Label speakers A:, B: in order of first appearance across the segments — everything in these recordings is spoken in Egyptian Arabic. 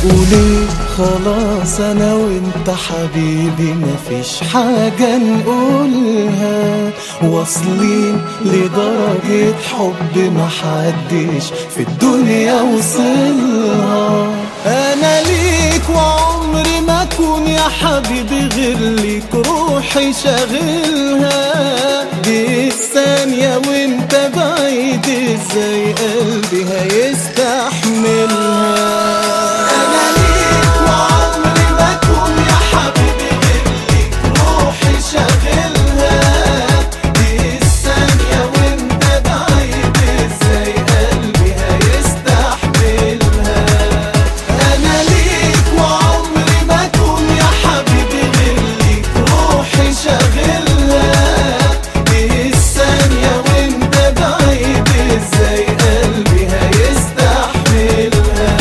A: وليه خلاص انا وانت حبيبي مفيش حاجة نقولها واصلين لدرجة حب محدش في الدنيا وصلها انا ليك وعمري ما اكون يا حبيبي غير ليك روحي شاغلها دي الثانية وانت بعيد ازاي قلبي هيستحملها انا ليك وعمري ما اكون يا حبيبي غير ليك روحي شاغلها دي الثانية وانت بعيد ازاي قلبي هيستحملها انا ليك وعمري ما اكون يا حبيبي غير ليك روحي شاغلها دي الثانية وانت بعيد ازاي قلبي هيستحملها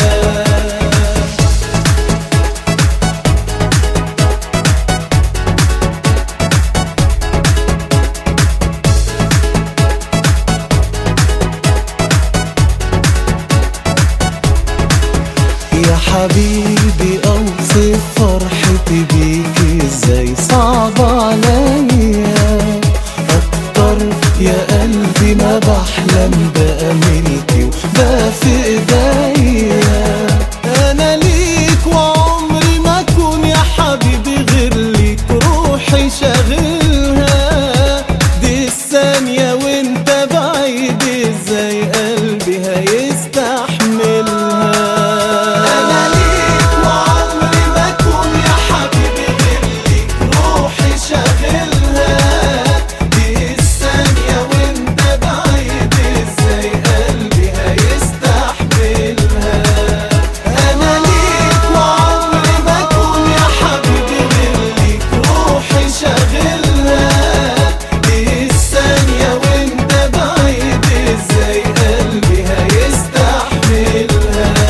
A: يا حبيبي اوصف فرحتي بيك ازاي صعب عليا اكتر يا قلبي ما بحلم بقى ملكي وبقى في ايديا انا ليك وعمري ما اكون يا حبيبي غير ليك روحي شاغلها دي الثانية وانت بعيد ازاي قلبي هيستحملها انا ليك وعمري ما اكون يا حبيبي غير ليك روحي شاغلها دي الثانية وانت بعيد ازاي قلبي هيستحملها انا ليك وعمري ما اكون يا حبيبي غير ليك روحي شاغلها دي الثانية وانت بعيد ازاي قلبي هيستحملها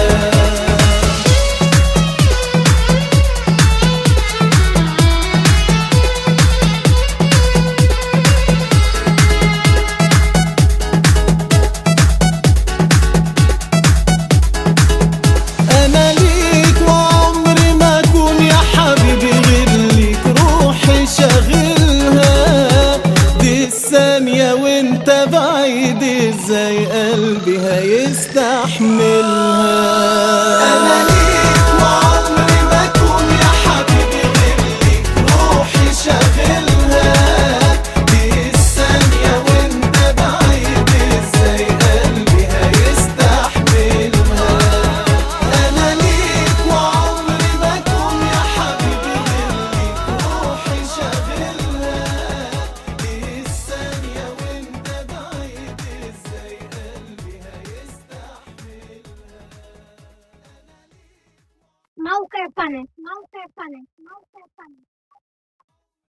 A: انا ليك وعمري ما اكون يا حبيبي غير ليك روحي شاغلها دي الثانية وانت بعيد ازاي قلبي هيستحملها انا ليك وعمري ما اكون يا حبيبي غير ليك روحي شاغلها دي الثانية وانت بعيد ازاي قلبي هيستحملها انا ليك وعمري ما اكون يا حبيبي غير ليك روحي شاغلها دي الثانية وانت بعيد ازاي قلبي هيستحملها
B: موقع فنك موقع فنك موقع فنك